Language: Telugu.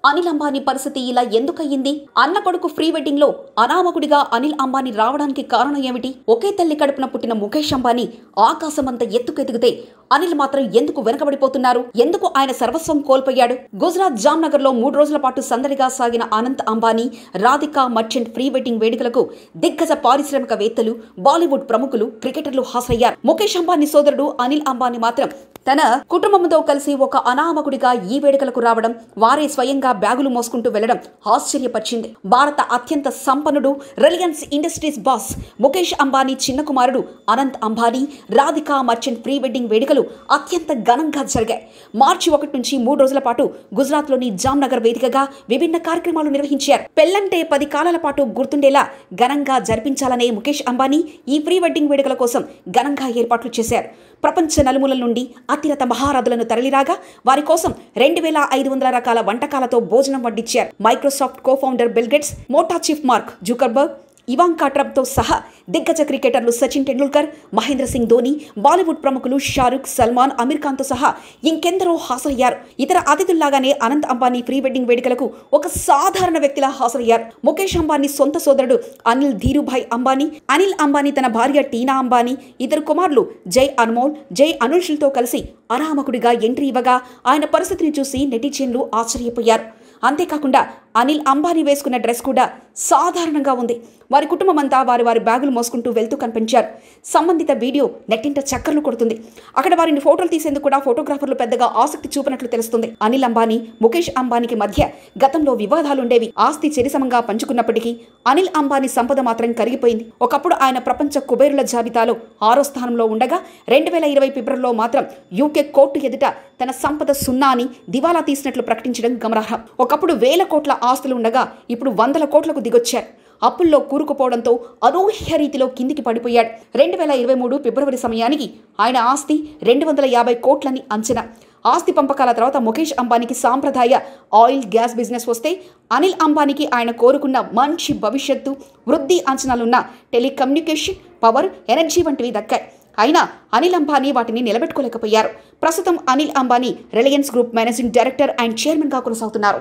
అనిల్ అంబానీ పరిస్థితి ఇలా ఎందుకయ్యింది అన్న కొడుకు ఫ్రీ వెడ్డింగ్ లో అనామకుడిగా అనిల్ అంబానీ రావడానికి కారణం ఏమిటి ఒకే తల్లి కడుపున పుట్టిన ముఖేష్ అంబానీ ఆకాశమంత ఎత్తుకెదిగితే అనిల్ మాత్రం ఎందుకు వెనకబడిపోతున్నారు ఎందుకు ఆయన సర్వస్వం కోల్పోయాడు గుజరాత్ జామ్నగర్ లో మూడు రోజుల పాటు సందడిగా సాగిన అనంత్ అంబానీ రాధికా మర్చెంట్ ప్రీ వెడ్డింగ్ వేడుకలకు దిగ్గజ పారిశ్రామికవేత్తలు బాలీవుడ్ ప్రముఖులు క్రికెటర్లు హాజరయ్యారు ముఖేష్ అంబానీ సోదరుడు అనిల్ అంబానీ మాత్రం తన కుటుంబంతో కలిసి ఒక అనామకుడిగా ఈ వేడుకలకు రావడం వారే స్వయంగా బ్యాగులు మోసుకుంటూ వెళ్లడం ఆశ్చర్యపరిచింది భారత అత్యంత సంపన్నుడు Reliance Industries boss Mukesh Ambani చిన్న కుమారుడు అనంత్ అంబానీ రాధికా మర్చెంట్ ప్రీ వెడ్డింగ్ వేడుకలు అత్యంత ఘనంగా జరిగాయి మార్చి ఒకటి నుంచి మూడు రోజుల పాటు గుజరాత్లోని జామ్నగర్ వేదికగా విభిన్న కార్యక్రమాలు నిర్వహించారు పెళ్లంటే పది కాలాల పాటు గుర్తుండేలా ఘనంగా జరిపించాలనే ముఖేష్ అంబానీ ఈ ప్రీ వెడ్డింగ్ వేడుకల కోసం ఘనంగా ఏర్పాట్లు చేశారు ప్రపంచ నలుమూలల నుండి అతిరత మహారాధులను తరలిరాగా వారి కోసం రెండు వేల ఐదు వందల రకాల వంటకాలతో భోజనం వడ్డించారు Microsoft co founder Bill Gates Meta chief Mark Zuckerberg Ivanka ట్రంప్తో సహా దిగ్గజ క్రికెటర్లు సచిన్ టెండూల్కర్ మహేంద్ర సింగ్ ధోని బాలీవుడ్ ప్రముఖులు షారుఖ్ సల్మాన్ అమీర్ ఖాన్తో సహా ఇంకెందరో హాజరయ్యారు ఇతర అతిథుల్లాగానే అనంత్ అంబానీ ప్రీ వెడ్డింగ్ వేడుకలకు ఒక సాధారణ వ్యక్తిలా హాజరయ్యారు ముఖేష్ అంబానీ సొంత సోదరుడు అనిల్ ధీరుభాయ్ అంబానీ అనిల్ అంబానీ తన భార్య టీనా అంబానీ ఇద్దరు కుమారులు జై అన్మోల్ జై అనుషులతో కలిసి అనామకుడిగా ఎంట్రీ ఇవ్వగా ఆయన పరిస్థితిని చూసి నెటిజన్లు ఆశ్చర్యపోయారు అంతేకాకుండా అనిల్ అంబానీ వేసుకున్న డ్రెస్ కూడా సాధారణంగా ఉంది వారి కుటుంబం అంతా వారి వారి బ్యాగులు మోసుకుంటూ వెళ్తూ కనిపించారు సంబంధిత వీడియో నెట్టింట చక్కర్లు కొడుతుంది అక్కడ వారిని ఫోటోలు తీసేందుకు కూడా ఫోటోగ్రాఫర్లు పెద్దగా ఆసక్తి చూపినట్లు తెలుస్తుంది అనిల్ అంబానీ ముఖేష్ అంబానీకి మధ్య గతంలో వివాదాలుండేవి ఆస్తి చెరిసమంగా పంచుకున్నప్పటికీ అనిల్ అంబానీ సంపద మాత్రం కరిగిపోయింది ఒకప్పుడు ఆయన ప్రపంచ కుబేరుల జాబితాలో ఆరో స్థానంలో ఉండగా రెండు వేల ఇరవై ఫిబ్రవరిలో మాత్రం యూకే కోర్టు ఎదుట తన సంపద సున్నా అని దివాలా తీసినట్లు ప్రకటించడం గమనార్హం ఒకప్పుడు వేల కోట్ల ఆస్తులు ఉండగా ఇప్పుడు వందల కోట్లకు దిగొచ్చారు అప్పుల్లో కూరుకుపోవడంతో అనూహ్య రీతిలో కిందికి పడిపోయాడు రెండు వేల ఇరవై మూడు ఫిబ్రవరి సమయానికి ఆయన ఆస్తి రెండు వందల యాభై కోట్లని అంచనా ఆస్తి పంపకాల తర్వాత ముఖేష్ అంబానీకి సాంప్రదాయ ఆయిల్ గ్యాస్ బిజినెస్ వస్తే అనిల్ అంబానీకి ఆయన కోరుకున్న మంచి భవిష్యత్తు వృద్ధి అంచనాలున్న టెలికమ్యూనికేషన్ పవర్ ఎనర్జీ వంటివి దక్కాయి అయినా అనిల్ అంబానీ వాటిని నిలబెట్టుకోలేకపోయారు ప్రస్తుతం Anil Ambani Reliance group managing director and చైర్మన్గా కొనసాగుతున్నారు